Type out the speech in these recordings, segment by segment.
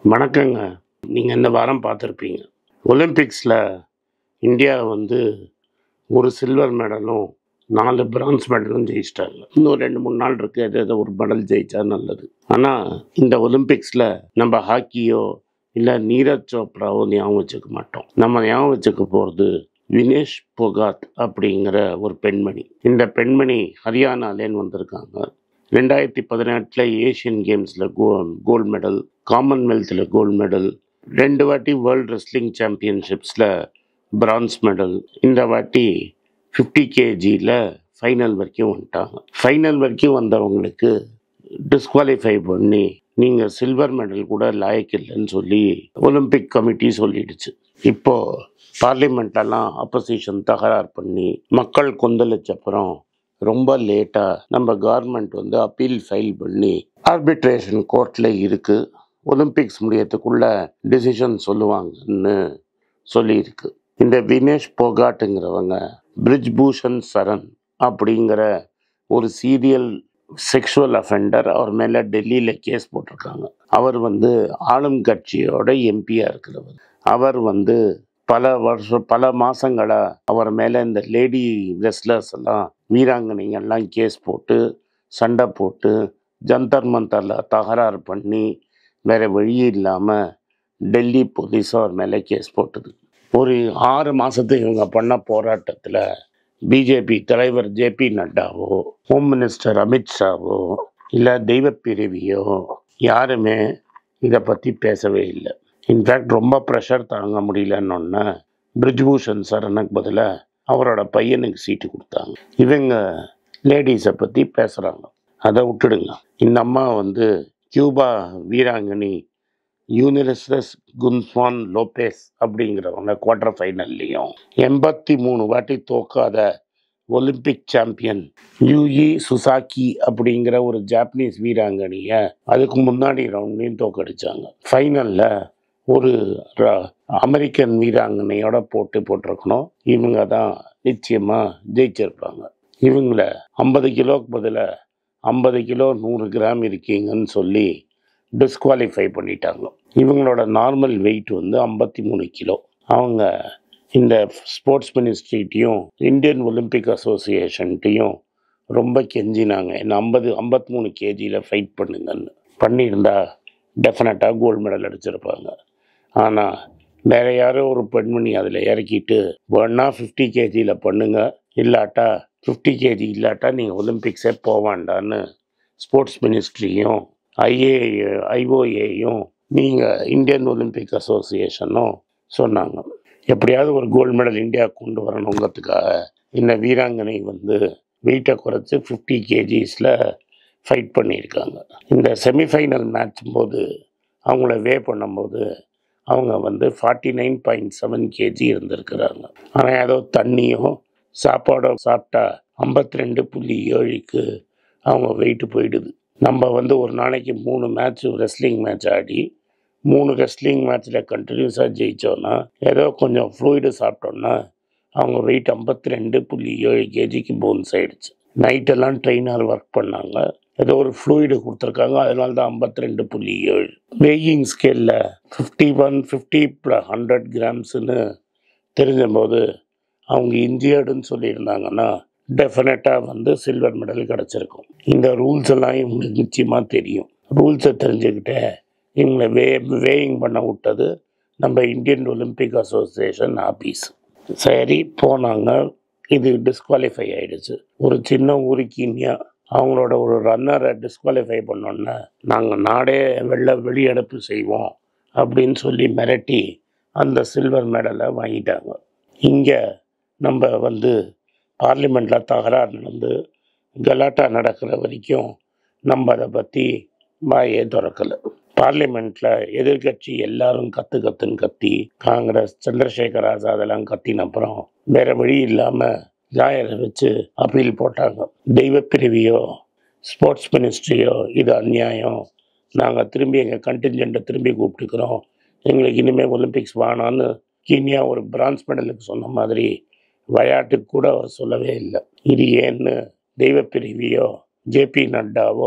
வணக்கங்க நீங்கள் இந்த வாரம் பார்த்துருப்பீங்க ஒலிம்பிக்ஸில் இந்தியா வந்து ஒரு சில்வர் மெடலும் நாலு பிரான்ஸ் மெடலும் ஜெயிச்சிட்டாங்க இன்னும் ரெண்டு மூணு நாள் இருக்குது எது எதோ ஒரு மெடல் ஜெயிச்சா நல்லது ஆனால் இந்த ஒலிம்பிக்ஸில் நம்ம ஹாக்கியோ இல்லை நீரஜ் சோப்ராவோ ஞாபகம் வச்சுக்க மாட்டோம் நம்ம ஞாபகம் வச்சுக்க போகிறது வினேஷ் பொகாத் அப்படிங்கிற ஒரு பெண்மணி இந்த பெண்மணி ஹரியானாலேன்னு வந்திருக்காங்க ரெண்டாயிரத்தி பதினெட்டில் ஏஷியன் கேம்ஸில் கோ கோல்டு மெடல் காமன்வெல்த்தில் கோல்டு மெடல் ரெண்டு வாட்டி வேர்ல்டு ரெஸ்லிங் சாம்பியன்ஷிப்ஸில் பிரான்ஸ் மெடல் இந்த வாட்டி ஃபிஃப்டி கேஜியில் ஃபைனல் வரைக்கும் வந்துட்டாங்க ஃபைனல் வரைக்கும் வந்தவங்களுக்கு டிஸ்குவாலிஃபை பண்ணி நீங்கள் சில்வர் மெடல் கூட லாயக்கு இல்லைன்னு சொல்லி ஒலிம்பிக் கமிட்டி சொல்லிடுச்சு இப்போ பார்லிமெண்ட்லலாம் அப்போசிஷன் தகராறு பண்ணி மக்கள் கொந்தளிச்ச அப்புறம் ரொம்ப லேட்டாக நம்ம கவர்மெண்ட் வந்து அப்பீல் ஃபைல் பண்ணி ஆர்பிட்ரேஷன் கோர்ட்டில் இருக்குது ஒலிம்பிக்ஸ் முடியறதுக்குள்ள டிசிஷன் சொல்லுவாங்கன்னு சொல்லியிருக்கு இந்த வினேஷ் போகாட்டுங்கிறவங்க பிரிஜ் பூஷன் சரண் அப்படிங்கிற ஒரு சீரியல் செக்ஷுவல் அஃபெண்டர் அவர் மேலே டெல்லியில் கேஸ் போட்டிருக்காங்க அவர் வந்து ஆளும் கட்சியோட எம்பியாக இருக்கிறவர் அவர் வந்து பல வருஷம் பல மாசங்களா அவர் மேலே இந்த லேடி ரெஸ்லர்ஸ் எல்லாம் வீராங்கனைங்கெல்லாம் கேஸ் போட்டு சண்டை போட்டு ஜந்தர் மந்தரில் தகராறு பண்ணி வேற வழி இல்லாமல் டெல்லி போலீஸ் அவர் மேலே கேஸ் போட்டது ஒரு ஆறு மாதத்துக்கு இவங்க பண்ண போராட்டத்தில் பிஜேபி தலைவர் ஜேபி நட்டாவோ ஹோம் மினிஸ்டர் அமித்ஷாவோ இல்லை தெய்வப்பிரிவியோ யாருமே இதை பற்றி பேசவே இல்லை இன்ஃபேக்ட் ரொம்ப ப்ரெஷர் தாங்க முடியலன்னொன்னே பிரிஜ்பூஷன் சரணுக்கு பதிலாக அவரோட பையனுக்கு சீட்டு கொடுத்தாங்க இவங்க லேடிஸை பற்றி பேசுகிறாங்க அதை விட்டுடுங்க இந்த அம்மா வந்து கியூபா வீராங்கனி யூனிரசஸ் குன்ஸ்வான் லோபேஸ் அப்படிங்கிறவங்க குவார்டர் ஃபைனல்லையும் எண்பத்தி மூணு வாட்டி தோக்காத ஒலிம்பிக் சாம்பியன் யூஇ சுசாக்கி அப்படிங்கிற ஒரு ஜாப்பனீஸ் வீராங்கனியை அதுக்கு முன்னாடி ரவுண்ட்லையும் தோக்கடிச்சாங்க ஃபைனலில் ஒரு ர- அமெரிக்கன் வீராங்கனையோட போட்டு போட்டிருக்கணும் இவங்க தான் நிச்சயமாக ஜெயிச்சிருப்பாங்க இவங்கள ஐம்பது கிலோக்கு பதிலாக ஐம்பது கிலோ நூறு கிராம் இருக்கீங்கன்னு சொல்லி டிஸ்குவாலிஃபை பண்ணிட்டாங்க இவங்களோட நார்மல் வெயிட் வந்து ஐம்பத்தி மூணு கிலோ அவங்க இந்த ஸ்போர்ட்ஸ் மினிஸ்ட்ரிட்டையும் இந்தியன் ஒலிம்பிக் அசோசியேஷன்ட்டையும் ரொம்ப கெஞ்சினாங்க என்ன ஐம்பது ஐம்பத்தி மூணு கேஜியில் ஃபைட் பண்ணுங்கன்னு பண்ணியிருந்தா டெஃபினட்டாக கோல்டு மெடல் அடிச்சிருப்பாங்க ஆனால் வேற யாரோ ஒரு பெண்மணி அதில் இறக்கிட்டு வேணா ஃபிஃப்டி கேஜியில் பண்ணுங்க இல்லாட்டா ஃபிஃப்டி கேஜி இல்லாட்டா நீங்கள் ஒலிம்பிக்ஸே போவாண்டான்னு ஸ்போர்ட்ஸ் மினிஸ்ட்ரியும் ஐஏ ஐஓஏயும் நீங்கள் இந்தியன் ஒலிம்பிக் அசோசியேஷனும் சொன்னாங்க எப்படியாவது ஒரு கோல்டு மெடல் இந்தியா கொண்டு வரணுங்கிறதுக்காக இந்த வீராங்கனை வந்து வெயிட்டை குறைச்சி ஃபிஃப்டி கேஜிஸில் ஃபைட் பண்ணியிருக்காங்க இந்த செமிஃபைனல் மேட்ச் போது அவங்கள வே பண்ணும்போது அவங்க வந்து forty nine point seven KG இருந்திருக்கிறாங்க ஆனால் ஏதோ தண்ணியும் சாப்பாடோ சாப்பிட்டா ஐம்பத்தி ரெண்டு புள்ளி ஏழுக்கு அவங்க வெயிட்டு போயிடுது நம்ம வந்து ஒரு நாளைக்கு மூணு மேட்ச் ரெஸ்லிங் மேட்ச் ஆடி மூணு ரெஸ்லிங் மேட்ச்சில் கண்டினியூஸாக ஜெயித்தோன்னா ஏதோ கொஞ்சம் ஃப்ளூயிடு சாப்பிட்டோன்னா அவங்க வெயிட் ஐம்பத்தி ரெண்டு புள்ளி ஏழு கேஜிக்கு போன்ஸ் ஆயிடுச்சு நைட்டெல்லாம் ட்ரெயினர் ஒர்க் பண்ணாங்க ஏதோ ஒரு ஃப்ளூயிடு கொடுத்துருக்காங்க அதனால தான் ஐம்பத்தி ரெண்டு புள்ளி ஏழு வெயிங் ஸ்கேலில் ஃபிஃப்டி ஒன் ஃபிஃப்டி ஹண்ட்ரட் கிராம்ஸ்னு தெரிஞ்சபோது அவங்க இந்தியர்டுன்னு சொல்லியிருந்தாங்கன்னா டெஃபினட்டாக வந்து சில்வர் மெடல் கிடச்சிருக்கும் இந்த ரூல்ஸ் எல்லாம் இவங்களுக்கு நிச்சயமாக தெரியும் ரூல்ஸை தெரிஞ்சுக்கிட்டு இவங்களை வே வேயிங் பண்ண விட்டது நம்ம இந்தியன் ஒலிம்பிக் அசோசியேஷன் ஆபீஸ் சரி போனாங்க இது டிஸ்குவாலிஃபை ஆயிடுச்சு ஒரு சின்ன ஊருக்கு இந்தியா அவங்களோட ஒரு ரன்னரை டிஸ்குவாலிஃபை பண்ணோன்னே நாங்கள் நாடே வெள்ள வெளியெடுப்பு செய்வோம் அப்படின்னு சொல்லி மிரட்டி அந்த சில்வர் மெடலை வாங்கிட்டாங்க இங்கே நம்ம வந்து பார்லிமெண்ட்டில் தகராறு நடந்து கலாட்டா நடக்கிற வரைக்கும் நம்ம அதை பற்றி வாயே திறக்கலை பார்லிமெண்ட்டில் எதிர்க்கட்சி எல்லாரும் கத்து கத்துன்னு கத்தி காங்கிரஸ் சந்திரசேகர் ஆசாத் எல்லாம் கத்தின அப்புறம் வேற வழி இல்லாமல் ஜாயரை வச்சு அப்பீல் போட்டாங்க தெய்வப்பிரிவியோ ஸ்போர்ட்ஸ் மினிஸ்ட்ரியோ இது அநியாயம் நாங்கள் திரும்பி எங்கள் கண்டிஞ்செண்ட்டை திரும்பி கூப்பிட்டுக்கிறோம் எங்களுக்கு இனிமேல் ஒலிம்பிக்ஸ் வேணான்னு கீனியா ஒரு பிரான்ஸ் மெடலுக்கு சொன்ன மாதிரி விளையாட்டுக்கு கூட அவர் சொல்லவே இல்லை இது ஏன்னு தெய்வப்பிரிவியோ ஜேபி நட்டாவோ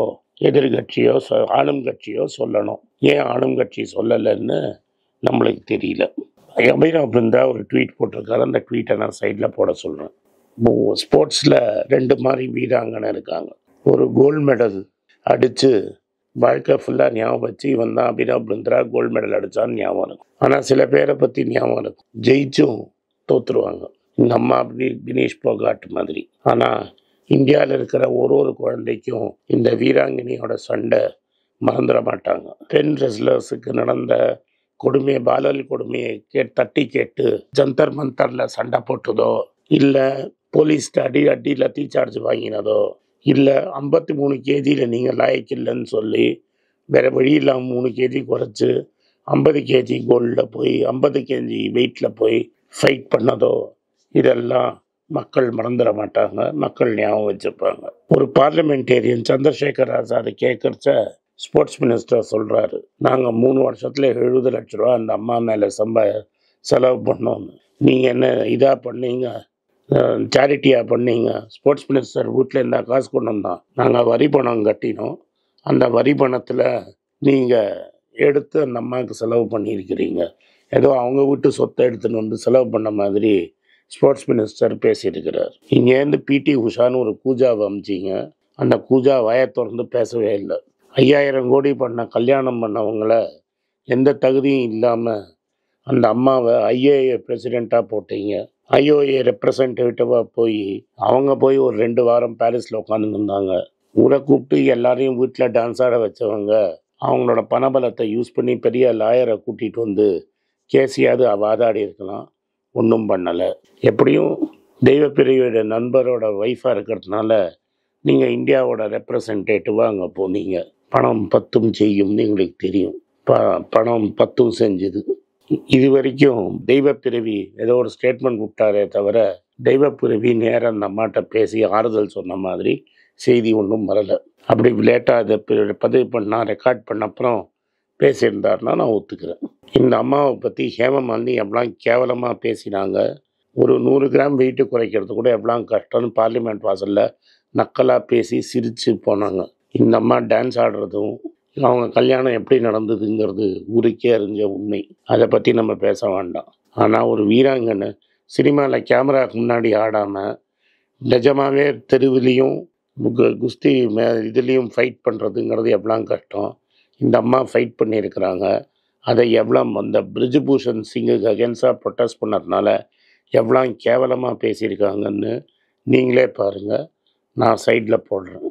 எதிர்கட்சியோ சொ ஆளும் கட்சியோ சொல்லணும் ஏன் ஆளும் கட்சி சொல்லலைன்னு நம்மளுக்கு தெரியல அபிராம் பிருந்தா ஒரு ட்வீட் போட்டிருக்காரு அந்த ட்வீட்டை நான் சைடில் போட சொல்கிறேன் ஸ்போர்ட்ஸில் ரெண்டு மாதிரி வீராங்கனை இருக்காங்க ஒரு கோல்டு மெடல் அடித்து வாழ்க்கை ஃபுல்லாக ஞாபகம் வச்சு இவன் தான் அபிராம் பிருந்தா கோல்டு மெடல் அடித்தான்னு ஞாபகம் இருக்கும் ஆனால் சில பேரை பற்றி ஞாபகம் இருக்கும் ஜெயிச்சும் தோற்றுருவாங்க இந்த அம்மா அப்படி தினேஷ் போகாட் மாதிரி ஆனால் இந்தியாவில் இருக்கிற ஒரு ஒரு குழந்தைக்கும் இந்த வீராங்கனையோட சண்டை மறந்துட மாட்டாங்க பெண் ரெஸ்லர்ஸுக்கு நடந்த கொடுமையை பாலல் கொடுமையை கே தட்டி கேட்டு ஜந்தர் மந்தரில் சண்டை போட்டதோ இல்லை போலீஸ் அடி அடியில் தீச்சார்ஜ் வாங்கினதோ இல்லை ஐம்பத்தி மூணு கேஜியில் நீங்கள் லாயக்கில்லைன்னு சொல்லி வேறு வழி இல்லாமல் மூணு கேஜி குறைச்சி ஐம்பது கேஜி கோல்டில் போய் ஐம்பது கேஜி வெயிட்டில் போய் ஃபைட் பண்ணதோ இதெல்லாம் மக்கள் மறந்துட மாட்டாங்க மக்கள் ஞாபகம் வச்சுருப்பாங்க ஒரு பார்லிமெண்டேரியன் சந்திரசேகர் ஆசாத் கேட்குறச்ச ஸ்போர்ட்ஸ் மினிஸ்டர் சொல்கிறாரு நாங்கள் மூணு வருஷத்தில் எழுபது லட்ச ரூபா அந்த அம்மா மேலே சம்ப செலவு பண்ணோன்னு நீங்கள் என்ன இதாக பண்ணீங்க சேரிட்டியாக பண்ணீங்க ஸ்போர்ட்ஸ் மினிஸ்டர் வீட்டில் இருந்தால் காசு கொண்டு வந்தான் நாங்கள் வரி பணம் கட்டினோம் அந்த வரி பணத்தில் நீங்கள் எடுத்து அந்த அம்மாவுக்கு செலவு பண்ணியிருக்கிறீங்க ஏதோ அவங்க வீட்டு சொத்தை எடுத்துன்னு வந்து செலவு பண்ண மாதிரி ஸ்போர்ட்ஸ் மினிஸ்டர் பேசியிருக்கிறார் இங்கேருந்து பிடி உஷான்னு ஒரு கூஜாவை அமிச்சிங்க அந்த கூஜா வாயை திறந்து பேசவே இல்லை ஐயாயிரம் கோடி பண்ண கல்யாணம் பண்ணவங்கள எந்த தகுதியும் இல்லாமல் அந்த அம்மாவை ஐஏஏ பிரசிடெண்ட்டாக போட்டீங்க ஐஓஏ ரெப்ரசன்டேட்டிவாக போய் அவங்க போய் ஒரு ரெண்டு வாரம் பாரிஸில் உட்காந்துன்னு இருந்தாங்க ஊரை கூப்பிட்டு எல்லாரையும் வீட்டில் டான்ஸ் ஆட வச்சவங்க அவங்களோட பணபலத்தை யூஸ் பண்ணி பெரிய லாயரை கூட்டிகிட்டு வந்து கேசியாவது வாதாடி இருக்கலாம் ஒன்றும் பண்ணலை எப்படியும் தெய்வப்பிரியோட நண்பரோட ஒய்ஃபாக இருக்கிறதுனால நீங்கள் இந்தியாவோட ரெப்ரசன்டேட்டிவாக அங்கே போனீங்க பணம் பத்தும் செய்யும்னு எங்களுக்கு தெரியும் ப பணம் பத்தும் செஞ்சுது இது வரைக்கும் தெய்வப்பிறவி ஏதோ ஒரு ஸ்டேட்மெண்ட் விட்டாரே தவிர தெய்வப்பிறவி நேரம் அந்த அம்மாட்ட பேசி ஆறுதல் சொன்ன மாதிரி செய்தி ஒன்றும் வரலை அப்படி லேட்டாக அதை பி- பதிவு பண்ணால் ரெக்கார்ட் பண்ண அப்புறம் பேசியிருந்தாருன்னா நான் ஒத்துக்கிறேன் இந்த அம்மாவை பற்றி ஹேமமாலினி எவ்வளோ கேவலமாக பேசினாங்க ஒரு நூறு கிராம் வெயிட்டு குறைக்கிறது கூட எவ்வளோ கஷ்டம்னு பார்லிமெண்ட் வாசலில் நக்கலாக பேசி சிரித்து போனாங்க இந்த அம்மா டான்ஸ் ஆடுறதும் அவங்க கல்யாணம் எப்படி நடந்ததுங்கிறது ஊருக்கே அறிஞ்ச உண்மை அதை பற்றி நம்ம பேச வேண்டாம் ஆனால் ஒரு வீராங்கனை சினிமாவில் கேமராக்கு முன்னாடி ஆடாமல் நிஜமாவே தெருவிலையும் கு- குஸ்தி மே இதுலேயும் ஃபைட் பண்ணுறதுங்கிறது எவ்வளோ கஷ்டம் இந்த அம்மா ஃபைட் பண்ணியிருக்கிறாங்க அதை எவ்வளோ அந்த பிரிஜுபூஷன் சிங்குக்கு அகேன்ஸ்டாக ப்ரொட்டஸ்ட் பண்ணதுனால எவ்வளோ கேவலமாக பேசியிருக்காங்கன்னு நீங்களே பாருங்கள் நான் சைடில் போடுறேன்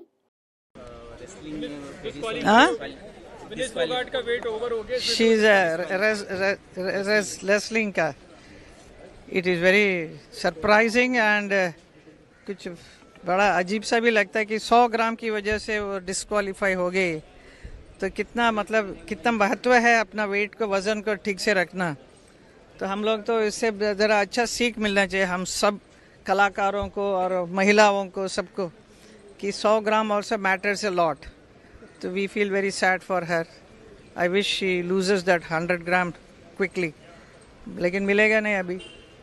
हाँ विनेश फोगाट का वेट ओवर हो गया इसमें शी इज रेसलिंग का it is very surprising and कुछ बड़ा अजीब सा भी लगता है कि 100 ग्राम की वजह से वो डिस्क्वालीफाई हो गई तो कितना मतलब कितना महत्व है अपना वेट को वज़न को ठीक से रखना तो हम लोग तो इससे ज़रा अच्छा सीख मिलना चाहिए हम सब कलाकारों को और महिलाओं को सबको कि 100 gram also matters a lot So we feel very sad for her. I wish she loses that 100 gram quickly. लेकिन मिलेगा नहीं अभी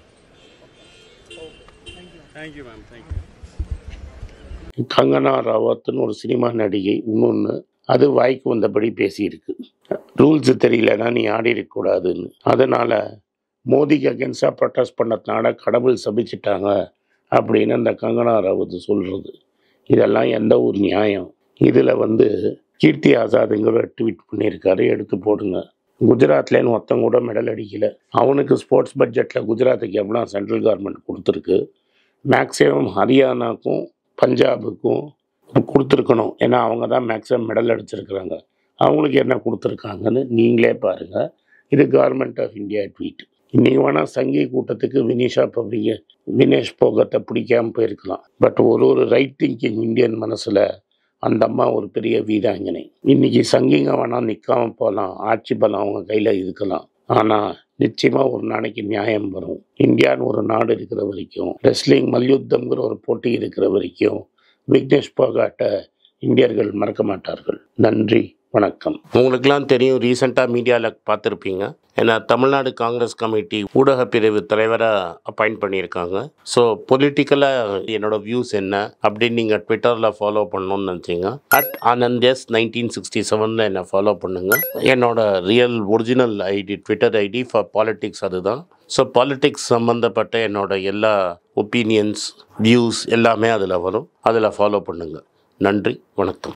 thank you ma'am thank you Kangana ராவத்னு ஒரு சினிமா நடிகை இன்னொன்று அது வாய்க்கு வந்தபடி பேசியிருக்கு ரூல்ஸ் தெரியலனா நீ ஆடி இருக்கக்கூடாதுன்னு அதனால் மோதிக்கு அகேன்ஸ்டாக ப்ரொட்டஸ்ட் பண்ணதுனால கடவுள் சபிச்சிட்டாங்க அப்படின்னு அந்த கங்கனா ராவத் சொல்கிறது இதெல்லாம் எந்த ஒரு நியாயம் இதில் வந்து கீர்த்தி ஆசாதுங்கிற ட்வீட் பண்ணியிருக்காரு எடுத்து போடுங்க குஜராத்லேன்னு ஒருத்தன் கூட மெடல் அடிக்கல அவனுக்கு ஸ்போர்ட்ஸ் பட்ஜெட்டில் குஜராத்துக்கு எவ்வளோ சென்ட்ரல் கவர்மெண்ட் கொடுத்துருக்கு மேக்ஸிமம் ஹரியானாக்கும் பஞ்சாபுக்கும் கொடுத்துருக்கணும் ஏன்னா அவங்க தான் மேக்ஸிமம் மெடல் அடிச்சிருக்கிறாங்க அவங்களுக்கு என்ன கொடுத்துருக்காங்கன்னு நீங்களே பாருங்கள் இது கவர்மெண்ட் ஆஃப் இந்தியா ட்வீட் இன்றைக்கி வேணால் சங்கி கூட்டத்துக்கு வினிஷா பப்ளிக வினேஷ் போகத்தை பிடிக்காம போயிருக்கலாம் பட் ஒரு ஒரு ரைட் திங்கிங் இந்தியன் மனசில் அந்த அம்மா ஒரு பெரிய வீராங்கனை இன்னைக்கு சங்கிங்க வேணால் நிற்காம போகலாம் ஆட்சி பலம் அவங்க கையில் இருக்கலாம் ஆனால் நிச்சயமாக ஒரு நாளைக்கு நியாயம் வரும் இந்தியான்னு ஒரு நாடு இருக்கிற வரைக்கும் ரெஸ்லிங் மல்யுத்தம்ங்கிற ஒரு போட்டி இருக்கிற வரைக்கும் விக்னேஷ் போகாட்டை இந்தியர்கள் மறக்க மாட்டார்கள் நன்றி வணக்கம் உங்களுக்கெல்லாம் தெரியும் ரீசெண்டாக மீடியாவில் பார்த்துருப்பீங்க ஏன்னா தமிழ்நாடு காங்கிரஸ் கமிட்டி ஊடக பிரிவு தலைவராக அப்பாயிண்ட் பண்ணியிருக்காங்க ஸோ பொலிட்டிக்கலாக என்னோட வியூஸ் என்ன அப்படின்னு நீங்கள் ட்விட்டரில் ஃபாலோ பண்ணணும்னு நினச்சிங்க அட் ஆனந்தேஸ் நைன்டீன் சிக்ஸ்டி செவனில் என்னை ஃபாலோ பண்ணுங்க என்னோட real original ID Twitter ID for politics அதுதான் ஸோ பாலிட்டிக்ஸ் சம்மந்தப்பட்ட என்னோட எல்லா ஒப்பீனியன்ஸ் வியூஸ் எல்லாமே அதில் வரும் அதில் ஃபாலோ பண்ணுங்கள் நன்றி வணக்கம்